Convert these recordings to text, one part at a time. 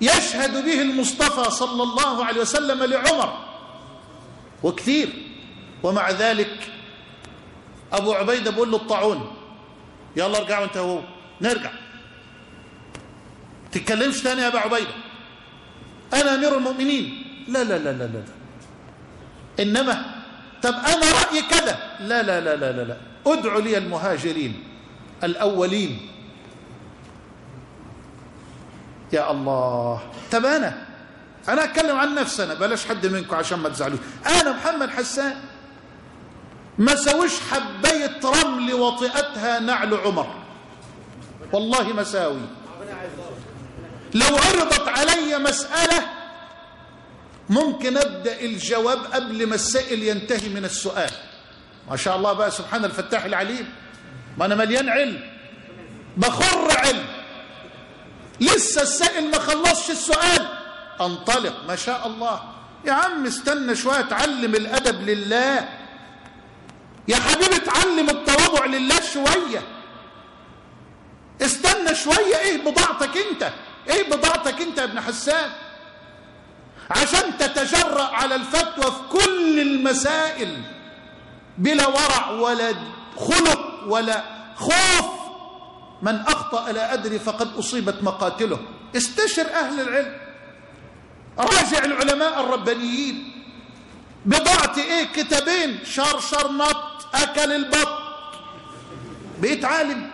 يشهد به المصطفى صلى الله عليه وسلم لعمر وكثير ومع ذلك أبو عبيدة بيقول له الطاعون يلا ارجعوا انت وهو نرجع تتكلمش تاني يا أبو عبيدة أنا أمير المؤمنين لا لا لا لا لا إنما طب أنا رأيي كذا لا لا لا لا لا, لا. ادعوا لي المهاجرين الأولين يا الله طب أنا أنا أتكلم عن نفسي أنا بلاش حد منكم عشان ما تزعلوش أنا محمد حسان ما سويش حباية رمل وطئتها نعل عمر والله ما ساوي لو عرضت علي مسألة ممكن أبدأ الجواب قبل ما السائل ينتهي من السؤال ما شاء الله بقى سبحان الفتاح العليم ما أنا مليان علم بخر علم لسه السائل ما خلصش السؤال انطلق ما شاء الله يا عم استنى شوية اتعلم الأدب لله يا حبيبي اتعلم التواضع لله شوية استنى شوية ايه بضاعتك انت ايه بضاعتك انت يا ابن حسان عشان تتجرأ على الفتوى في كل المسائل بلا ورع ولا خلق ولا خوف من أخطأ لا أدري فقد أصيبت مقاتله استشر أهل العلم راجع العلماء الربانيين بضاعتي ايه كتابين شرشر نط أكل البط بقيت عالم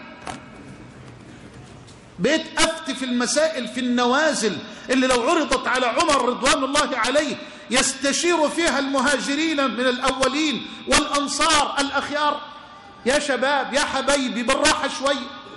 بقيت أفتي في المسائل في النوازل اللي لو عرضت على عمر رضوان الله عليه يستشير فيها المهاجرين من الأولين والأنصار الأخيار يا شباب يا حبايبي بالراحة شوي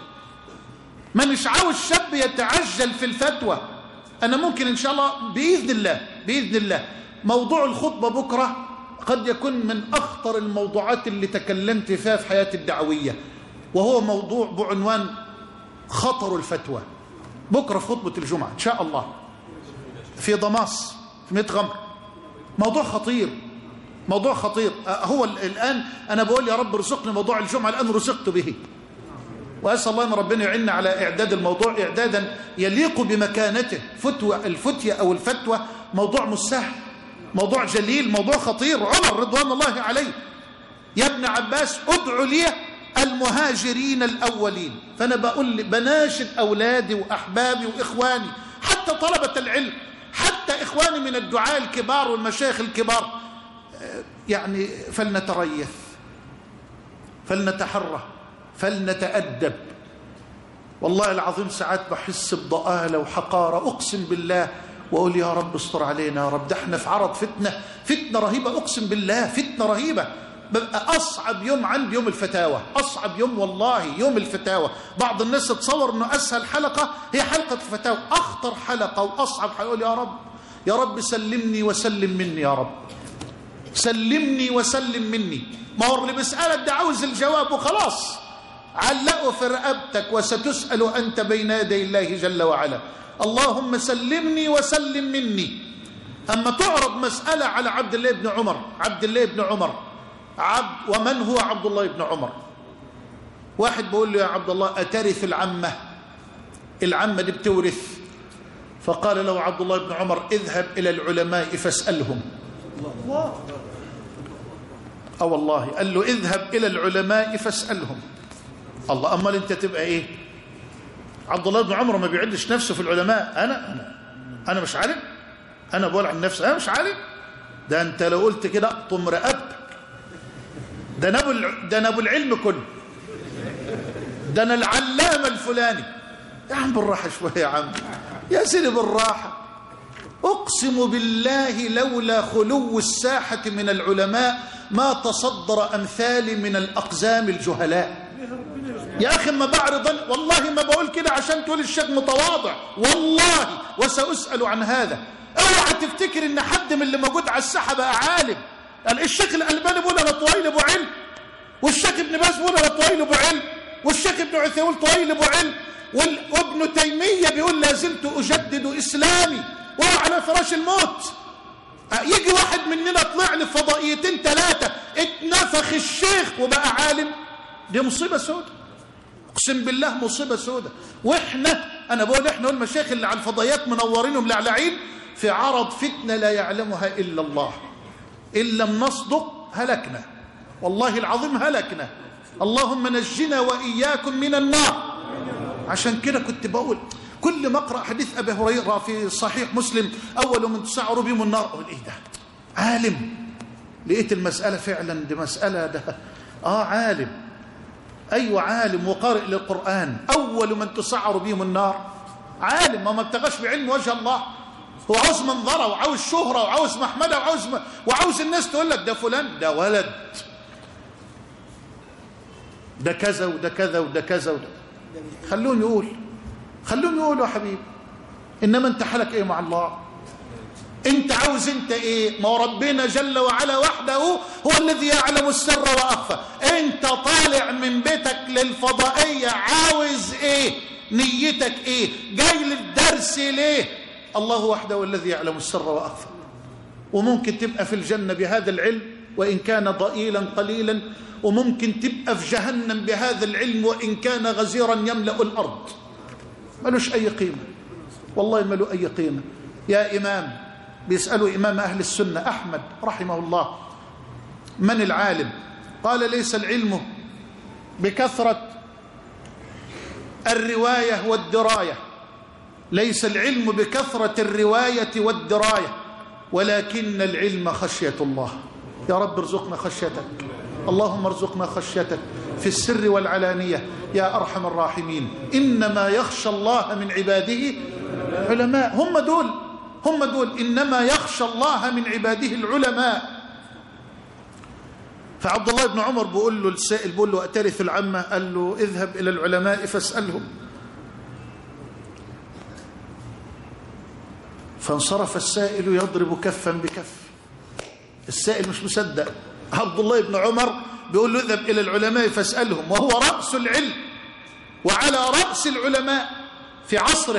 ما مش عاوز شاب يتعجل في الفتوى أنا ممكن إن شاء الله بإذن الله بإذن الله موضوع الخطبة بكرة قد يكون من أخطر الموضوعات اللي تكلمت فيها في حياتي الدعوية وهو موضوع بعنوان خطر الفتوى بكرة في خطبة الجمعة إن شاء الله في ضماس في ميت غمر موضوع خطير موضوع خطير هو الآن أنا بقول يا رب رزقني موضوع الجمعة الآن رزقت به وأسأل الله أن ربنا يعيننا على إعداد الموضوع إعدادا يليق بمكانته فتوى الفتية أو الفتوى موضوع مش سهل موضوع جليل موضوع خطير عمر رضوان الله عليه يا ابن عباس ادعوا لي المهاجرين الأولين فأنا بقول بناشد أولادي وأحبابي وإخواني حتى طلبة العلم حتى إخواني من الدعاء الكبار والمشايخ الكبار يعني فلنتريث فلنتحرى فلنتأدب والله العظيم ساعات بحس بضآلة وحقارة أقسم بالله وأقول يا رب استر علينا يا رب ده احنا في عرض فتنة فتنة رهيبة أقسم بالله فتنة رهيبة ببقى أصعب يوم عندي يوم الفتاوى أصعب يوم والله يوم الفتاوى بعض الناس تصور أنه أسهل حلقة هي حلقة الفتاوى أخطر حلقة وأصعب هيقول يا رب يا رب سلمني وسلم مني يا رب سلمني وسلم مني ما هو اللي بيسألك ده عاوز الجواب وخلاص علقه في رقبتك وستسأل أنت بين يدي الله جل وعلا اللهم سلمني وسلم مني أما تعرض مسألة على عبد الله بن عمر عبد الله بن عمر عبد ومن هو عبد الله بن عمر واحد بيقول له يا عبد الله أترث العمة العمة دي بتورث فقال له عبد الله بن عمر اذهب إلى العلماء فاسألهم الله أو والله قال له اذهب إلى العلماء فاسألهم الله أمال أنت تبقى إيه عبد الله بن عمر ما بيعدش نفسه في العلماء أنا أنا أنا مش عالم أنا بقول عن نفسي أنا مش عالم ده أنت لو قلت كده أقطم رقبتك ده أنا أبو ده أنا أبو العلم كله ده أنا العلامة الفلاني يا عم بالراحة شوية يا عم يا سيدي بالراحة أقسم بالله لولا خلو الساحة من العلماء ما تصدر أمثالي من الأقزام الجهلاء يا أخي ما بعرض والله ما بقول كده عشان تقول الشيخ متواضع والله وسأسأل عن هذا اوعى تفتكر ان حد من اللي موجود على الساحة بقى عالم قال الشيخ الألباني بيقول أنا طويل أبو علم والشيخ ابن باز بيقول أنا طويل أبو علم والشيخ ابن عثيمين طويل أبو علم وابن تيمية بيقول لا زلت أجدد إسلامي وهو على فراش الموت يجي واحد مننا طلع لي فضائيتين ثلاثة اتنفخ الشيخ وبقى عالم دي مصيبة سودة اقسم بالله مصيبة سودة واحنا أنا بقول إحنا المشايخ اللي على الفضائيات منورين وملعلعين في عرض فتنة لا يعلمها إلا الله إن لم نصدق هلكنا والله العظيم هلكنا اللهم نجنا وإياكم من النار عشان كده كنت بقول كل ما اقرا حديث ابي هريره في صحيح مسلم اول من تسعر بهم النار اقول ايه ده عالم لقيت المساله فعلا دي مساله ده اه عالم ايوه عالم وقارئ للقران اول من تسعر بهم النار عالم ما ابتغاش بعلم وجه الله هو عاوز منظره وعاوز شهره وعاوز محمده وعاوز م... وعاوز الناس تقول لك ده فلان ده ولد ده كذا وده كذا وده كذا وده خلون يقول خلون يقولوا يا حبيبي انما انت حالك ايه مع الله انت عاوز انت ايه ما هو ربنا جل وعلا وحده هو الذي يعلم السر واخفى انت طالع من بيتك للفضائيه عاوز ايه نيتك ايه جاي للدرس ليه الله وحده الذي يعلم السر واخفى وممكن تبقى في الجنه بهذا العلم وان كان ضئيلا قليلا وممكن تبقى في جهنم بهذا العلم وان كان غزيرا يملا الارض ملوش اي قيمه والله ما له اي قيمه يا امام بيسالوا امام اهل السنه احمد رحمه الله من العالم قال ليس العلم بكثره الروايه والدرايه ليس العلم بكثره الروايه والدرايه ولكن العلم خشيه الله يا رب ارزقنا خشيتك اللهم ارزقنا خشيتك في السر والعلانيه يا ارحم الراحمين انما يخشى الله من عباده علماء هم دول هم دول انما يخشى الله من عباده العلماء فعبد الله بن عمر بيقول له السائل بيقول له اترث العمه قال له اذهب الى العلماء فاسالهم فانصرف السائل يضرب كفا بكف السائل مش مصدق عبد الله بن عمر بيقول له اذهب الى العلماء فاسالهم وهو راس العلم وعلى راس العلماء في عصره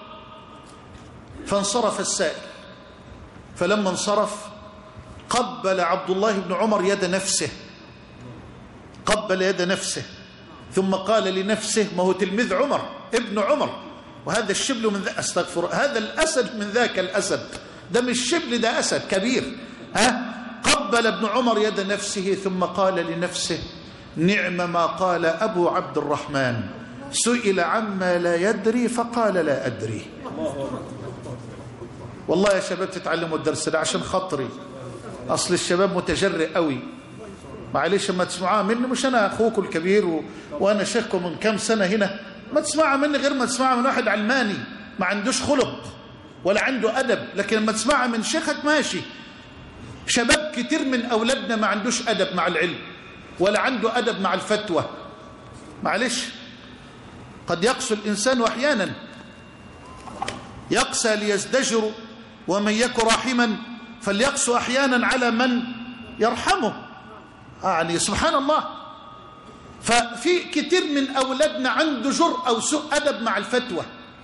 فانصرف السائل فلما انصرف قبل عبد الله بن عمر يد نفسه قبل يد نفسه ثم قال لنفسه ما هو تلميذ عمر ابن عمر وهذا الشبل من ذا استغفر هذا الاسد من ذاك الاسد ده مش شبل ده اسد كبير ها قبل ابن عمر يد نفسه ثم قال لنفسه نعم ما قال ابو عبد الرحمن سئل عما لا يدري فقال لا ادري والله يا شباب تتعلموا الدرس ده عشان خاطري اصل الشباب متجرئ قوي معلش اما تسمعوها مني مش انا اخوكم الكبير و... وانا شيخكم من كام سنه هنا ما تسمعها مني غير ما تسمعها من واحد علماني ما عندوش خلق ولا عنده ادب لكن لما تسمعها من شيخك ماشي شباب كتير من اولادنا ما عندوش ادب مع العلم ولا عنده ادب مع الفتوى معلش قد يقسو الانسان احيانا يقسى ليزدجر ومن يك رحما فليقسو احيانا على من يرحمه يعني سبحان الله ففي كتير من أولادنا عنده جرأة وسوء أدب مع الفتوى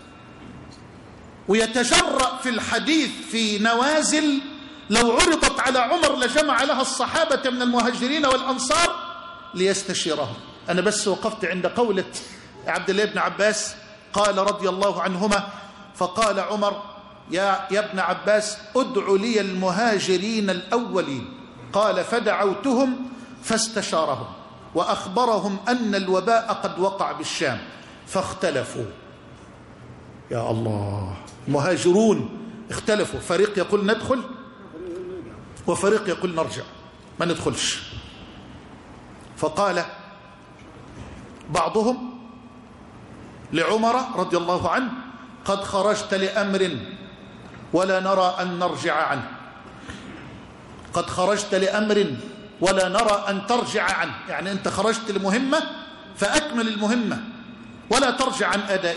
ويتجرأ في الحديث في نوازل لو عرضت على عمر لجمع لها الصحابة من المهاجرين والأنصار ليستشيرهم أنا بس وقفت عند قولة عبد الله بن عباس قال رضي الله عنهما فقال عمر يا, يا ابن عباس ادع لي المهاجرين الأولين قال فدعوتهم فاستشارهم وأخبرهم أن الوباء قد وقع بالشام فاختلفوا يا الله مهاجرون اختلفوا فريق يقول ندخل وفريق يقول نرجع ما ندخلش فقال بعضهم لعمر رضي الله عنه قد خرجت لأمر ولا نرى أن نرجع عنه قد خرجت لأمر ولا نرى أن ترجع عنه يعني أنت خرجت لمهمة فأكمل المهمة ولا ترجع عن أداء